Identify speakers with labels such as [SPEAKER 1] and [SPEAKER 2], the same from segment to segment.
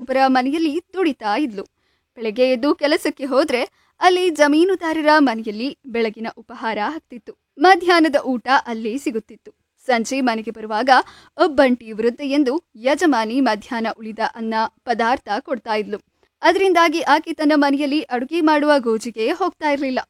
[SPEAKER 1] ಇನ್ನೊಬ್ಬರ ಮನೆಯಲ್ಲಿ ದುಡಿತಾ ಇದ್ಲು ಬೆಳಗ್ಗೆ ಎದ್ದು ಕೆಲಸಕ್ಕೆ ಹೋದ್ರೆ ಅಲ್ಲಿ ಜಮೀನುದಾರರ ಮನೆಯಲ್ಲಿ ಬೆಳಗಿನ ಉಪಹಾರ ಆಗ್ತಿತ್ತು ಮಧ್ಯಾಹ್ನದ ಊಟ ಅಲ್ಲಿ ಸಿಗುತ್ತಿತ್ತು ಸಂಜೆ ಮನೆಗೆ ಬರುವಾಗ ಒಬ್ಬಂಟಿ ವೃದ್ಧ ಎಂದು ಯಜಮಾನಿ ಮಧ್ಯಾಹ್ನ ಉಳಿದ ಅನ್ನ ಪದಾರ್ಥ ಕೊಡ್ತಾ ಇದ್ಲು ಅದರಿಂದಾಗಿ ಆಕೆ ತನ್ನ ಮನೆಯಲ್ಲಿ ಅಡುಗೆ ಮಾಡುವ ಗೋಜಿಗೆ ಹೋಗ್ತಾ ಇರಲಿಲ್ಲ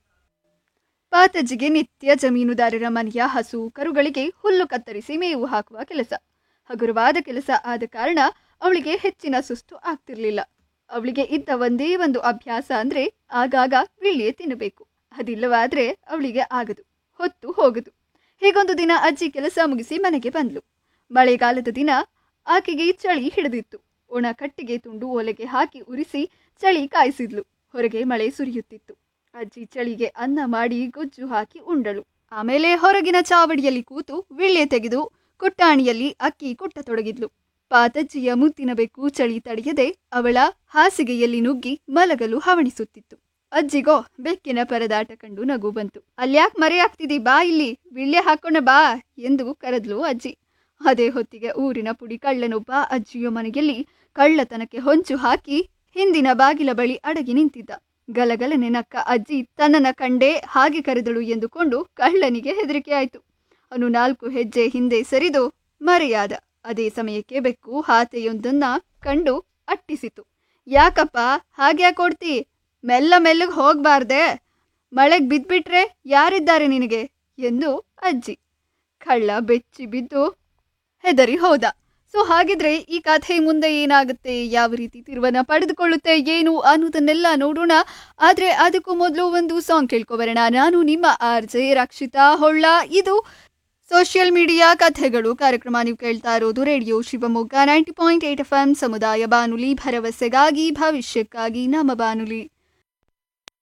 [SPEAKER 1] ಪಾತಜ್ಜಿಗೆ ನಿತ್ಯ ಜಮೀನುದಾರರ ಮನೆಯ ಹಸು ಕರುಗಳಿಗೆ ಹುಲ್ಲು ಕತ್ತರಿಸಿ ಮೇವು ಹಾಕುವ ಕೆಲಸ ಹಗುರವಾದ ಕೆಲಸ ಆದ ಕಾರಣ ಅವಳಿಗೆ ಹೆಚ್ಚಿನ ಸುಸ್ತು ಆಗ್ತಿರ್ಲಿಲ್ಲ ಅವಳಿಗೆ ಇದ್ದ ಒಂದೇ ಒಂದು ಅಭ್ಯಾಸ ಅಂದ್ರೆ ಆಗಾಗ ವಿಳ್ಳಿಯೇ ತಿನ್ನಬೇಕು ಅದಿಲ್ಲವಾದ್ರೆ ಅವಳಿಗೆ ಆಗದು ಹೊತ್ತು ಹೋಗದು ಹೀಗೊಂದು ದಿನ ಅಜ್ಜಿ ಕೆಲಸ ಮುಗಿಸಿ ಮನೆಗೆ ಬಂದ್ಲು ಮಳೆಗಾಲದ ದಿನ ಆಕೆಗೆ ಚಳಿ ಹಿಡಿದಿತ್ತು ಒಣ ಕಟ್ಟಿಗೆ ತುಂಡು ಒಲೆಗೆ ಹಾಕಿ ಉರಿಸಿ ಚಳಿ ಕಾಯಿಸಿದ್ಲು ಹೊರಗೆ ಮಳೆ ಸುರಿಯುತ್ತಿತ್ತು ಅಜ್ಜಿ ಚಳಿಗೆ ಅನ್ನ ಮಾಡಿ ಗೊಜ್ಜು ಹಾಕಿ ಉಂಡಳು ಆಮೇಲೆ ಹೊರಗಿನ ಚಾವಡಿಯಲ್ಲಿ ಕೂತು ವಿಳ್ಳೆ ತೆಗೆದು ಕುಟ್ಟಾಣಿಯಲ್ಲಿ ಅಕ್ಕಿ ಕುಟ್ಟತೊಡಗಿದ್ಲು ಪಾತಜ್ಜಿಯ ಮುತ್ತಿನ ಬೆಕ್ಕು ಚಳಿ ತಡೆಯದೆ ಅವಳ ಹಾಸಿಗೆಯಲ್ಲಿ ನುಗ್ಗಿ ಮಲಗಲು ಹವಣಿಸುತ್ತಿತ್ತು ಅಜ್ಜಿಗೋ ಬೆಕ್ಕಿನ ಪರದಾಟ ಕಂಡು ನಗು ಬಂತು ಅಲ್ಯಾಕ್ ಮರೆಯಾಗ್ತಿದಿ ಬಾ ಇಲ್ಲಿ ವಿಳ್ಳೆ ಹಾಕೋಣ ಬಾ ಎಂದು ಕರೆದ್ಲು ಅಜ್ಜಿ ಅದೇ ಹೊತ್ತಿಗೆ ಊರಿನ ಪುಡಿ ಕಳ್ಳನೊಬ್ಬ ಅಜ್ಜಿಯ ಮನೆಯಲ್ಲಿ ಕಳ್ಳತನಕ್ಕೆ ಹೊಂಚು ಹಾಕಿ ಹಿಂದಿನ ಬಾಗಿಲ ಬಳಿ ಅಡಗಿ ನಿಂತಿದ್ದ ಗಲಗಲನೆ ನಕ್ಕ ಅಜ್ಜಿ ತನ್ನನ್ನ ಕಂಡೇ ಹಾಗೆ ಕರೆದಳು ಎಂದುಕೊಂಡು ಕಳ್ಳನಿಗೆ ಹೆದರಿಕೆ ಆಯ್ತು ಅವನು ನಾಲ್ಕು ಹೆಜ್ಜೆ ಹಿಂದೆ ಸರಿದು ಮರೆಯಾದ ಅದೇ ಸಮಯಕ್ಕೆ ಬೆಕ್ಕು ಹಾತೆಯೊಂದನ್ನ ಕಂಡು ಅಟ್ಟಿಸಿತು ಯಾಕಪ್ಪ ಹಾಗೆ ಕೊಡ್ತಿ ಮೆಲ್ಲ ಮೆಲ್ಲಗೆ ಹೋಗ್ಬಾರ್ದೆ ಮಳೆಗ್ ಬಿದ್ಬಿಟ್ರೆ ಯಾರಿದ್ದಾರೆ ನಿನಗೆ ಎಂದು ಅಜ್ಜಿ ಕಳ್ಳ ಬೆಚ್ಚಿ ಬಿದ್ದು ಹೆದರಿ ಹೋದ ಸೊ ಹಾಗಿದ್ರೆ ಈ ಕಥೆ ಮುಂದೆ ಏನಾಗುತ್ತೆ ಯಾವ ರೀತಿ ತಿರುವನ್ನ ಪಡೆದುಕೊಳ್ಳುತ್ತೆ ಏನು ಅನ್ನೋದನ್ನೆಲ್ಲ ನೋಡೋಣ ಆದ್ರೆ ಅದಕ್ಕೂ ಮೊದಲು ಒಂದು ಸಾಂಗ್ ಕೇಳ್ಕೊಬರೋಣ ನಾನು ನಿಮ್ಮ ಆರ್ ಜೆ ರಕ್ಷಿತಾ ಹೊಳ್ಳ ಇದು ಸೋಷಿಯಲ್ ಮೀಡಿಯಾ ಕಥೆಗಳು ಕಾರ್ಯಕ್ರಮ ನೀವು ಕೇಳ್ತಾ ಇರೋದು radio Shivamogga ninety point eight F M ಸಮುದಾಯ ಬಾನುಲಿ ಭರವಸೆಗಾಗಿ ಭವಿಷ್ಯಕ್ಕಾಗಿ ನಮ್ಮ ಬಾನುಲಿ